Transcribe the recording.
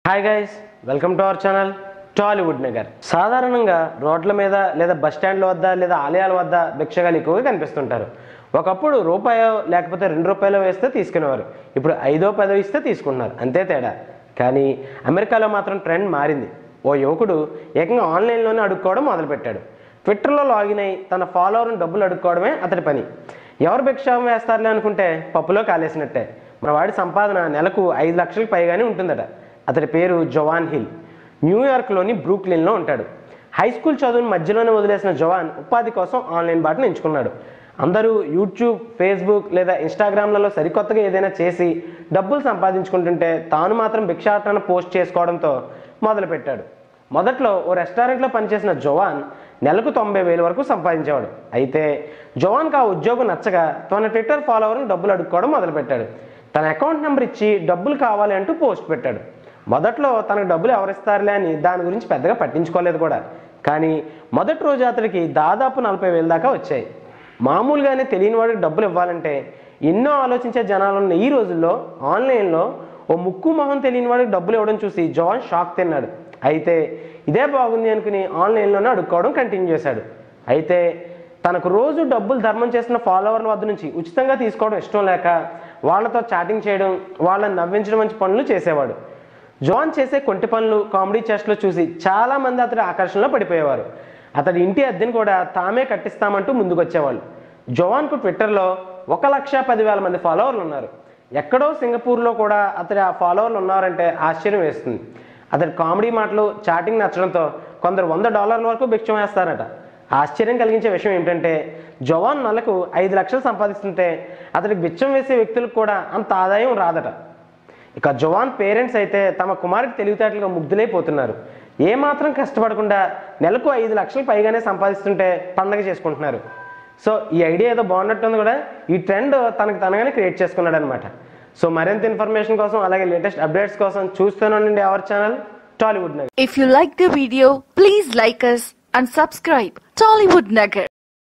Hi guys welcome to our channel Tollywood Nagar సాధారణంగా రోడ్ల మీద లేదా బస్ స్టాండ్ల వద్ద లేదా ఆలయాల వద్ద భిక్షగాలు ఎక్కువగా కనిపిస్తుంటారు ఒకప్పుడు రూపాయో లేకపోతే రెండు రూపాయలు వేస్తే తీసుకునేవారు ఇప్పుడు ఐదో పదో ఇస్తే తీసుకుంటున్నారు అంతే తేడా కానీ అమెరికాలో మాత్రం ట్రెండ్ మారింది ఓ యువకుడు ఏకంగా ఆన్లైన్లోనే అడుక్కోవడం మొదలుపెట్టాడు ట్విట్టర్లో లాగిన్ అయి తన ఫాలోవర్ని డబ్బులు అడుక్కోవడమే అతడి పని ఎవరు భిక్షాం వేస్తారులే అనుకుంటే పప్పులో కాలేసినట్టే మన వాడి సంపాదన నెలకు ఐదు లక్షలకు పైగానే ఉంటుందట అతడి పేరు జవాన్ హిల్ న్యూయార్క్లోని బ్రూక్లిన్లో ఉంటాడు హై స్కూల్ చదువుని మధ్యలోనే వదిలేసిన జవాన్ ఉపాధి కోసం ఆన్లైన్ బాటను ఎంచుకున్నాడు అందరూ యూట్యూబ్ ఫేస్బుక్ లేదా ఇన్స్టాగ్రామ్లలో సరికొత్తగా ఏదైనా చేసి డబ్బులు సంపాదించుకుంటుంటే తాను మాత్రం భిక్షాటన పోస్ట్ చేసుకోవడంతో మొదలుపెట్టాడు మొదట్లో ఓ రెస్టారెంట్లో పనిచేసిన జవాన్ నెలకు తొంభై వేల వరకు సంపాదించేవాడు అయితే జవాన్కి ఆ ఉద్యోగం నచ్చగా తన ట్విట్టర్ ఫాలోవర్ని డబ్బులు అడుక్కోవడం మొదలుపెట్టాడు తన అకౌంట్ నెంబర్ ఇచ్చి డబ్బులు కావాలి అంటూ పోస్ట్ పెట్టాడు మొదట్లో తనకు డబ్బులు ఎవరిస్తారులే అని దాని గురించి పెద్దగా పట్టించుకోలేదు కూడా కానీ మొదటి రోజు అతడికి దాదాపు నలభై వేల దాకా వచ్చాయి మామూలుగానే తెలియని వాడికి డబ్బులు ఇవ్వాలంటే ఎన్నో ఆలోచించే జనాలు ఉన్న ఈ రోజుల్లో ఆన్లైన్లో ఓ ముక్కు మొహం తెలియని వాడికి డబ్బులు ఇవ్వడం చూసి జవాన్ షాక్ తిన్నాడు అయితే ఇదే బాగుంది అనుకుని ఆన్లైన్లోనే అడుక్కోవడం కంటిన్యూ చేశాడు అయితే తనకు రోజు డబ్బులు ధర్మం చేస్తున్న ఫాలోవర్ల వద్ద నుంచి ఉచితంగా తీసుకోవడం ఇష్టం లేక వాళ్ళతో చాటింగ్ చేయడం వాళ్ళని నవ్వించడం మంచి పనులు చేసేవాడు జోన్ చేసే కొంటి పనులు కామెడీ చేష్టలు చూసి చాలా మంది అతడి ఆకర్షణలో పడిపోయేవారు అతడి ఇంటి అద్దెని కూడా తామే కట్టిస్తామంటూ ముందుకొచ్చేవాళ్ళు జోవాన్కు ట్విట్టర్లో ఒక లక్ష పదివేల మంది ఫాలోవర్లు ఉన్నారు ఎక్కడో సింగపూర్లో కూడా అతడి ఆ ఫాలోవర్లు ఉన్నారంటే ఆశ్చర్యం వేస్తుంది అతడి కామెడీ మాటలు చాటింగ్ నచ్చడంతో కొందరు వంద డాలర్ల వరకు భిక్షం వేస్తారట ఆశ్చర్యం కలిగించే విషయం ఏమిటంటే జవాన్ నెలకు ఐదు లక్షలు సంపాదిస్తుంటే అతడికి బిచ్చం వేసే వ్యక్తులకు కూడా అంత ఆదాయం రాదట ఇక జవాన్ పేరెంట్స్ అయితే తమ కుమారుడికి తెలివితేటలుగా ముగ్ధులైపోతున్నారు ఏమాత్రం కష్టపడకుండా నెలకు ఐదు లక్షలు పైగానే సంపాదిస్తుంటే పండగ చేసుకుంటున్నారు సో ఈ ఐడియా ఏదో బాగున్నట్టుంది కూడా ఈ ట్రెండ్ తనకు తనగానే క్రియేట్ చేసుకున్నాడు అనమాట సో మరింత ఇన్ఫర్మేషన్ కోసం అలాగే లేటెస్ట్ అప్డేట్స్ కోసం చూస్తూనండి our channel Tollywood Nagar If you like the video, please like us and subscribe Tollywood Nagar.